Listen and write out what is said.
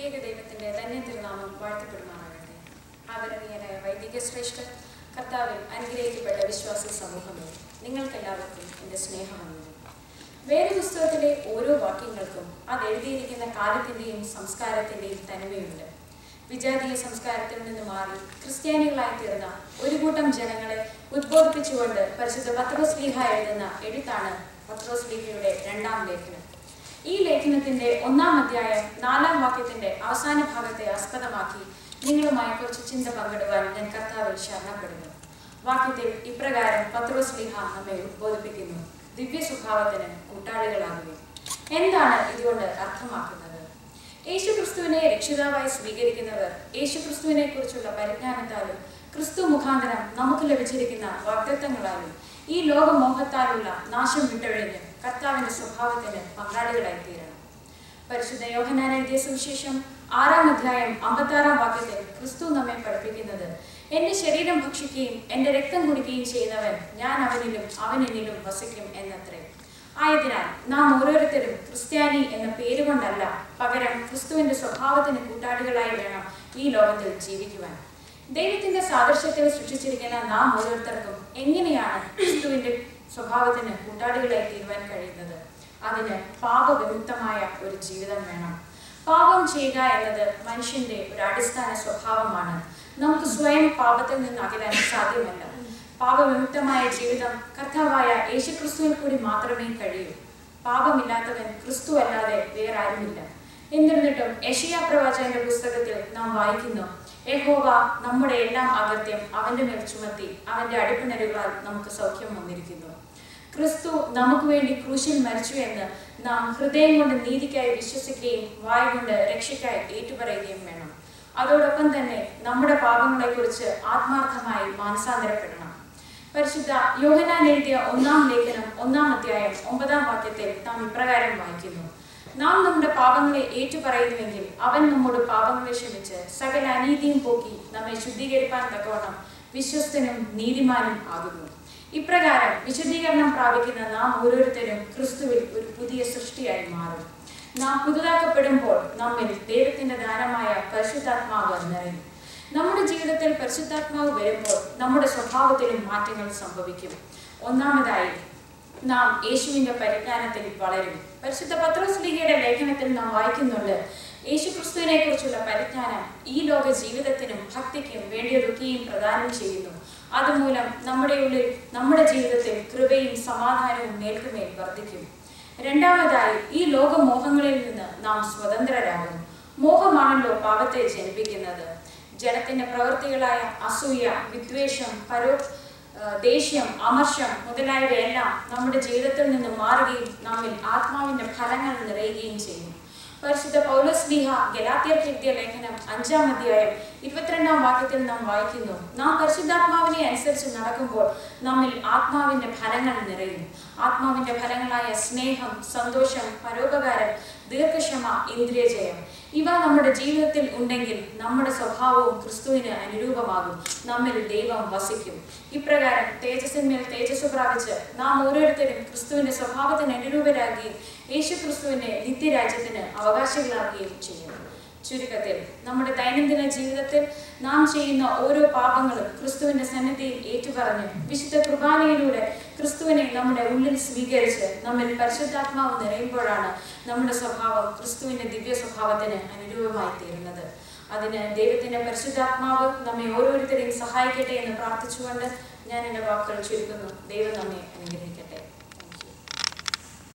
ത്രിയേക ദൈവത്തിന്റെ തന്നെ തിരുനാമം വാഴ്ത്തപ്പെടുമാറാകട്ടെ ആദരണീയനായ വൈദിക ശ്രേഷ്ഠ കർത്താവിൽ അനുഗ്രഹിക്കപ്പെട്ട വിശ്വാസി സമൂഹമേ നിങ്ങൾക്കെല്ലാവർക്കും എൻ്റെ സ്നേഹമൊന്നും വേറെ പുസ്തകത്തിലെ ഓരോ വാക്യങ്ങൾക്കും അത് എഴുതിയിരിക്കുന്ന കാലത്തിന്റെയും സംസ്കാരത്തിന്റെയും തനിമയുണ്ട് വിജാതീയ സംസ്കാരത്തിൽ നിന്ന് മാറി ക്രിസ്ത്യാനികളായി തീർന്ന ഒരു കൂട്ടം ജനങ്ങളെ ഉദ്ബോധിപ്പിച്ചുകൊണ്ട് പരിശുദ്ധ പത്രോസ്ലീഹ എഴുതുന്ന എഴുത്താണ് പത്രോസ്ലീഹയുടെ രണ്ടാം ലേഖനം ഈ ലേഖനത്തിന്റെ ഒന്നാം അധ്യായം നാലാം വാക്യത്തിന്റെ അവസാന ഭാഗത്തെ ആസ്പദമാക്കി നിങ്ങളുമായി കുറച്ച് ചിന്ത പങ്കിടുവാൻ ഞാൻ കർത്താവിൽ ശരണപ്പെടുന്നു വാക്യത്തിൽ ഇപ്രകാരം പത്രോസ്ലിഹ നമ്മെ ഉദ്ബോധിപ്പിക്കുന്നു ദിവ്യ സ്വഭാവത്തിന് കൂട്ടാളികളാകുകയും എന്താണ് ഇതുകൊണ്ട് അർത്ഥമാക്കുന്നത് യേശു ക്രിസ്തുവിനെ രക്ഷിതാവായി സ്വീകരിക്കുന്നവർ യേശു ക്രിസ്തുവിനെ കുറിച്ചുള്ള പരിജ്ഞാനത്താലും ക്രിസ്തു മുഖാന്തരം നമുക്ക് ലഭിച്ചിരിക്കുന്ന വാഗ്ദത്തങ്ങളാലും ഈ ലോകമോഹത്താലുള്ള നാശം വിട്ടൊഴിഞ്ഞ് കർത്താവിന്റെ സ്വഭാവത്തിന് പങ്കാളികളായി തീരണം പരിശുദ്ധ യോഹനാൻ എഴുതിയ സുവിശേഷം ആറാം അധ്യായം അമ്പത്താറാം വാക്യത്തിൽ ക്രിസ്തു നമ്മെ പഠിപ്പിക്കുന്നത് എന്റെ ശരീരം ഭക്ഷിക്കുകയും എന്റെ രക്തം കുടിക്കുകയും ചെയ്യുന്നവൻ ഞാൻ അവനിലും അവൻ എന്നിലും വസിക്കും എന്നത്രേ ആയതിനാൽ നാം ഓരോരുത്തരും ക്രിസ്ത്യാനി എന്ന പേര് കൊണ്ടല്ല പകരം ക്രിസ്തുവിന്റെ സ്വഭാവത്തിന് കൂട്ടാളികളായി വേണം ഈ ലോകത്തിൽ ജീവിക്കുവാൻ ദൈവത്തിന്റെ സാദൃശ്യത്തിൽ സൃഷ്ടിച്ചിരിക്കുന്ന നാം ഓരോരുത്തർക്കും എങ്ങനെയാണ് ക്രിസ്തുവിന്റെ സ്വഭാവത്തിന് കൂട്ടാളികളായി തീരുവാൻ കഴിയുന്നത് അതിന് പാപവിമുക്തമായ ഒരു ജീവിതം വേണം പാപം ചെയ്യുക എന്നത് മനുഷ്യന്റെ ഒരു അടിസ്ഥാന സ്വഭാവമാണ് നമുക്ക് സ്വയം പാപത്തിൽ നിന്ന് അകലാൻ സാധ്യമല്ല പാപവിമുക്തമായ ജീവിതം കർത്താവായ യേശുക്രിസ്തുവിൽ കൂടി മാത്രമേ കഴിയൂ പാപമില്ലാത്തവൻ ക്രിസ്തു അല്ലാതെ വേറെ ആരുമില്ല എന്നിരുന്നിട്ടും യഷിയ പ്രവാചകന്റെ പുസ്തകത്തിൽ നാം വായിക്കുന്നു യഹോവ നമ്മുടെ എല്ലാം അകത്യം അവന്റെ മേൽ ചുമത്തി അവന്റെ അടിപ്പിണരുകളാൽ നമുക്ക് സൗഖ്യം വന്നിരിക്കുന്നു ക്രിസ്തു നമുക്ക് വേണ്ടി ക്രൂശിൽ മരിച്ചു എന്ന് നാം ഹൃദയം കൊണ്ട് നീതിക്കായി വിശ്വസിക്കുകയും വായ കൊണ്ട് രക്ഷയ്ക്കായി ഏറ്റുപറയുകയും വേണം അതോടൊപ്പം തന്നെ നമ്മുടെ പാപങ്ങളെക്കുറിച്ച് ആത്മാർത്ഥമായി മാനസാന്തരപ്പെടണം പരിശുദ്ധ യോഹനാൻ എഴുതിയ ഒന്നാം ലേഖനം ഒന്നാം അധ്യായം ഒമ്പതാം വാക്യത്തിൽ നാം ഇപ്രകാരം വായിക്കുന്നു നാം നമ്മുടെ പാപങ്ങളെ ഏറ്റുപറയുന്നുവെങ്കിൽ അവൻ നമ്മോട് പാപങ്ങളെ ക്ഷമിച്ച് സകല അനീതിയും പോക്കി നമ്മെ ശുദ്ധീകരിപ്പാൻ തക്കവണ്ണം വിശ്വസ്തനും നീതിമാനും ആകുന്നു ഇപ്രകാരം വിശദീകരണം പ്രാപിക്കുന്ന നാം ഓരോരുത്തരും ക്രിസ്തുവിൽ ഒരു പുതിയ സൃഷ്ടിയായി മാറും നാം പുതുതാക്കപ്പെടുമ്പോൾ നമ്മിൽ ദൈവത്തിന്റെ ദാനമായ പരിശുദ്ധാത്മാവ് നിറയും നമ്മുടെ ജീവിതത്തിൽ പരിശുദ്ധാത്മാവ് വരുമ്പോൾ നമ്മുടെ സ്വഭാവത്തിലും മാറ്റങ്ങൾ സംഭവിക്കും ഒന്നാമതായി നാം യേശുവിന്റെ പരിജ്ഞാനത്തിൽ വളരും പരിശുദ്ധ പത്രോസ്ലിഹയുടെ ലേഖനത്തിൽ നാം വായിക്കുന്നുണ്ട് യേശു ക്രിസ്തുവിനെ കുറിച്ചുള്ള പരിജ്ഞാനം ഈ ലോക ജീവിതത്തിനും ഭക്തിക്കും വേണ്ടിയൊരുക്കുകയും പ്രദാനം ചെയ്യുന്നു അതുമൂലം നമ്മുടെ ഉള്ളിൽ നമ്മുടെ ജീവിതത്തിൽ കൃപയും സമാധാനവും മേൽക്കുമേൽ വർദ്ധിക്കും രണ്ടാമതായി ഈ ലോകമോഹങ്ങളിൽ നിന്ന് നാം സ്വതന്ത്രരാകും മോഹമാണല്ലോ പാപത്തെ ജനിപ്പിക്കുന്നത് ജനത്തിന്റെ പ്രവൃത്തികളായ അസൂയ വിദ്വേഷം പരോ ആ, ദേഷ്യം അമർഷം മുതലായവയെല്ലാം നമ്മുടെ ജീവിതത്തിൽ നിന്ന് മാറുകയും നമ്മിൽ ആത്മാവിന്റെ ഫലങ്ങൾ നിറയുകയും ചെയ്യും പരിശുദ്ധ പൗലോസ് ലീഹ ഗലാത്യർക്ക് എഴുതിയ ലേഖനം അഞ്ചാം അധ്യായം ഇരുപത്തിരണ്ടാം വാക്യത്തിൽ നാം വായിക്കുന്നു നാം പരിശുദ്ധാത്മാവിനെ അനുസരിച്ച് നടക്കുമ്പോൾ നമ്മിൽ ആത്മാവിന്റെ ഫലങ്ങൾ നിറയും ആത്മാവിന്റെ ഫലങ്ങളായ സ്നേഹം സന്തോഷം പരോപകാരം ദീർഘക്ഷമ ഇന്ദ്രിയജയം ഇവ നമ്മുടെ ജീവിതത്തിൽ ഉണ്ടെങ്കിൽ നമ്മുടെ സ്വഭാവവും ക്രിസ്തുവിന് അനുരൂപമാകും നമ്മിൽ ദൈവം വസിക്കും ഇപ്രകാരം തേജസ്സിന്മേൽ തേജസ് പ്രാപിച്ച് നാം ഓരോരുത്തരും ക്രിസ്തുവിന്റെ സ്വഭാവത്തിന് അനുരൂപരാകുകയും യേശു ക്രിസ്തുവിന്റെ നിത്യരാജ്യത്തിന് അവകാശികളാകുകയും ചെയ്യും ചുരുക്കത്തിൽ നമ്മുടെ ദൈനംദിന ജീവിതത്തിൽ നാം ചെയ്യുന്ന ഓരോ പാപങ്ങളും ക്രിസ്തുവിന്റെ സന്നിധിയിൽ ഏറ്റുപറഞ്ഞ് വിശുദ്ധ കുർബാനയിലൂടെ ക്രിസ്തുവിനെ നമ്മുടെ ഉള്ളിൽ സ്വീകരിച്ച് നമ്മിൽ പരിശുദ്ധാത്മാവ് നിറയുമ്പോഴാണ് നമ്മുടെ സ്വഭാവം ക്രിസ്തുവിന്റെ ദിവ്യ സ്വഭാവത്തിന് അനുരൂപമായി തീരുന്നത് അതിന് ദൈവത്തിന്റെ പരിശുദ്ധാത്മാവ് നമ്മെ ഓരോരുത്തരെയും സഹായിക്കട്ടെ എന്ന് പ്രാർത്ഥിച്ചുകൊണ്ട് ഞാൻ എൻ്റെ വാക്കുകൾ ചുരുക്കുന്നു ദൈവം നമ്മെ അനുഗ്രഹിക്കട്ടെ